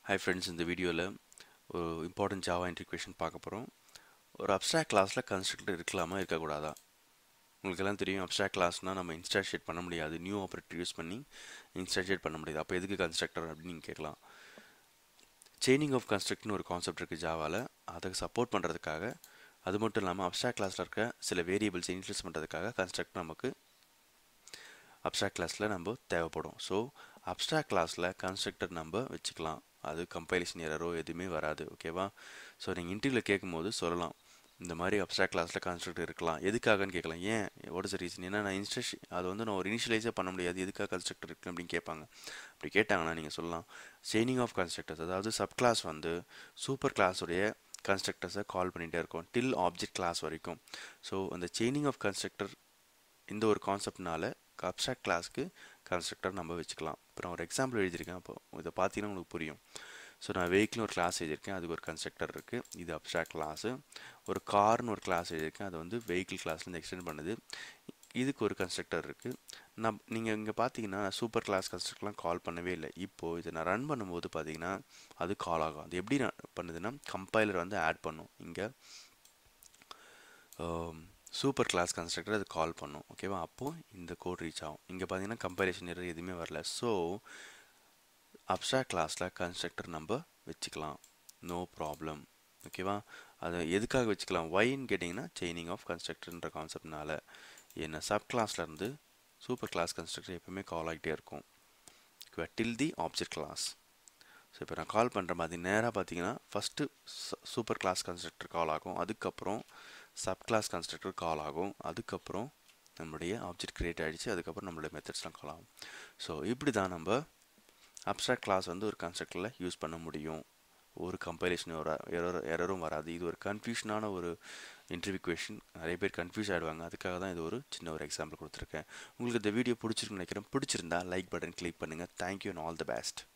hi friends இந்த வீடியோவில் ஒரு இம்பார்ட்டன்ட் ஜாவா இன்டிகிரேஷன் பார்க்க போகிறோம் ஒரு அப்ஸ்ட்ராக்ட் கிளாஸில் கன்ஸ்ட்ரக்டர் இருக்கலாமா இருக்கக்கூடாதா உங்களுக்கு எல்லாம் தெரியும் அப்ஸ்ட்ராக்ட் கிளாஸ்னால் நம்ம இன்ஸ்டாஷேட் பண்ண முடியாது நியூ ஆப்ரேட்டர் யூஸ் பண்ணி இன்ஸ்டாஷேட் பண்ண முடியாது அப்போ எதுக்கு கன்ஸ்ட்ரக்டர் அப்படின்னு நீங்கள் கேட்கலாம் செயினிங் ஆஃப் கன்ஸ்ட்ரக்ட்னு ஒரு கான்செப்ட் இருக்குது ஜாவாவில் அதை சப்போர்ட் பண்ணுறதுக்காக அது மட்டும் இல்லாமல் அப்ஸ்ட்ராக்ட் கிளாஸில் இருக்க சில வேரியபிள்ஸ் இன்ட்ரெஸ்ட் பண்ணுறதுக்காக கன்ஸ்ட்ரக்ட் நமக்கு அப்ஸ்ட்ராக்ட் கிளாஸில் நம்ம தேவைப்படும் ஸோ அப்ஸ்ட்ராக்ட் கிளாஸில் கன்ஸ்ட்ரக்டர் நம்ம வச்சுக்கலாம் அது கம்பைலேஷன் எரரோ எதுவுமே வராது ஓகேவா ஸோ நீங்கள் இன்டர்வியூவில் கேட்கும்போது சொல்லலாம் இந்த மாதிரி அப்ஸ்ட்ராக்ட் கிளாஸில் கன்ஸ்ட்ரக்டர் இருக்கலாம் எதுக்காகன்னு கேட்கலாம் ஏன் வாட் இஸ் ரீசன் ஏன்னா நான் இன்ஸ்ட்ரஷ் அது வந்து நான் ஒரு இனிஷியலைஸே பண்ண முடியாது எதுக்காக கன்ஸ்ட்ரக்டர் இருக்கு அப்படின்னு கேட்பாங்க அப்படி கேட்டாங்கன்னா நீங்கள் சொல்லலாம் செயினிங் ஆஃப் கன்ஸ்ட்ரக்டர்ஸ் அதாவது சப் கிளாஸ் வந்து சூப்பர் கிளாஸுடைய கன்ஸ்ட்ரக்டர்ஸை கால் பண்ணிகிட்டே இருக்கும் டில் ஆப்ஜெக்ட் கிளாஸ் வரைக்கும் ஸோ அந்த செயினிங் ஆஃப் கன்ஸ்ட்ரக்டர் இந்த ஒரு கான்செப்ட்னால அப்ஸ்ட்ராக்ட் கிளாஸ்க்கு கன்ஸ்ட்ரக்டர் நம்ம வச்சுக்கலாம் இப்போ நான் ஒரு எக்ஸாம்பிள் எழுதியிருக்கேன் அப்போ இதை பார்த்தீங்கன்னா உங்களுக்கு புரியும் ஸோ நான் வெஹிக்கிள் ஒரு கிளாஸ் எழுதியிருக்கேன் அதுக்கு ஒரு கன்ஸ்ட்ரக்டர் இருக்குது இது அப்ஸ்ட்ராக்ட் கிளாஸு ஒரு கார்னு ஒரு கிளாஸ் எழுதியிருக்கேன் அது வந்து வெஹிக்கிள் கிளாஸ்லேருந்து எக்ஸ்டெண்ட் பண்ணுது இதுக்கு ஒரு கன்ஸ்ட்ரக்டர் இருக்குது நான் நீங்கள் இங்கே பார்த்தீங்கன்னா சூப்பர் கிளாஸ் கன்ஸ்ட்ரக்டர்லாம் கால் பண்ணவே இல்லை இப்போது இதை நான் ரன் பண்ணும்போது பார்த்தீங்கன்னா அது கால் ஆகும் அது எப்படி பண்ணுதுன்னா கம்பைலர் வந்து ஆட் பண்ணும் இங்கே சூப்பர் கிளாஸ் கன்ஸ்ட்ரக்டர் அது கால் பண்ணும் ஓகேவா அப்போது இந்த கோட் ரீச் ஆகும் இங்கே பார்த்தீங்கன்னா கம்பைலேஷன் எரர் எதுவுமே வரல ஸோ அப்ஸ்ட்ராக்ட் கிளாஸில் கன்ஸ்ட்ரக்டர் நம்ம வச்சுக்கலாம் நோ ப்ராப்ளம் ஓகேவா அதை எதுக்காக வச்சுக்கலாம் ஒயின்னு கேட்டிங்கன்னா செயினிங் ஆஃப் கன்ஸ்ட்ரக்டர்ன்ற கான்செப்ட்னால என்ன சப் கிளாஸ்லேருந்து சூப்பர் கிளாஸ் கன்ஸ்ட்ரக்டர் எப்பவுமே கால் ஆகிட்டே இருக்கும் till the object class so இப்போ நான் கால் பண்ணுற மாதிரி நேராக பார்த்தீங்கன்னா first super class constructor call ஆகும் அதுக்கப்புறம் சப் கிளாஸ் கன்ஸ்ட்ரக்டர் கால் ஆகும் அதுக்கப்புறம் நம்மளுடைய ஆப்ஜெக்ட் க்ரியேட் ஆகிடுச்சு அதுக்கப்புறம் நம்மளுடைய மெத்தட்ஸ்லாம் கால் ஆகும் ஸோ இப்படி தான் நம்ம அப்ஸ்ட்ராக்ட் கிளாஸ் வந்து ஒரு கன்ஸ்ட்ரக்டரில் யூஸ் பண்ண முடியும் ஒரு கம்பைலேஷன் ஒரு எரர் எரரும் வராது இது ஒரு கன்ஃபியூஷனான ஒரு இன்டர்வியூ கொஷின் நிறைய பேர் கன்ஃபியூஸ் ஆகிடுவாங்க அதுக்காக தான் இது ஒரு சின்ன ஒரு எக்ஸாம்பிள் கொடுத்துருக்கேன் உங்களுக்கு இந்த வீடியோ பிடிச்சிருக்குன்னு நினைக்கிறேன் பிடிச்சிருந்தா லைக் பட்டன் கிளிக் பண்ணுங்கள் thank you and all the best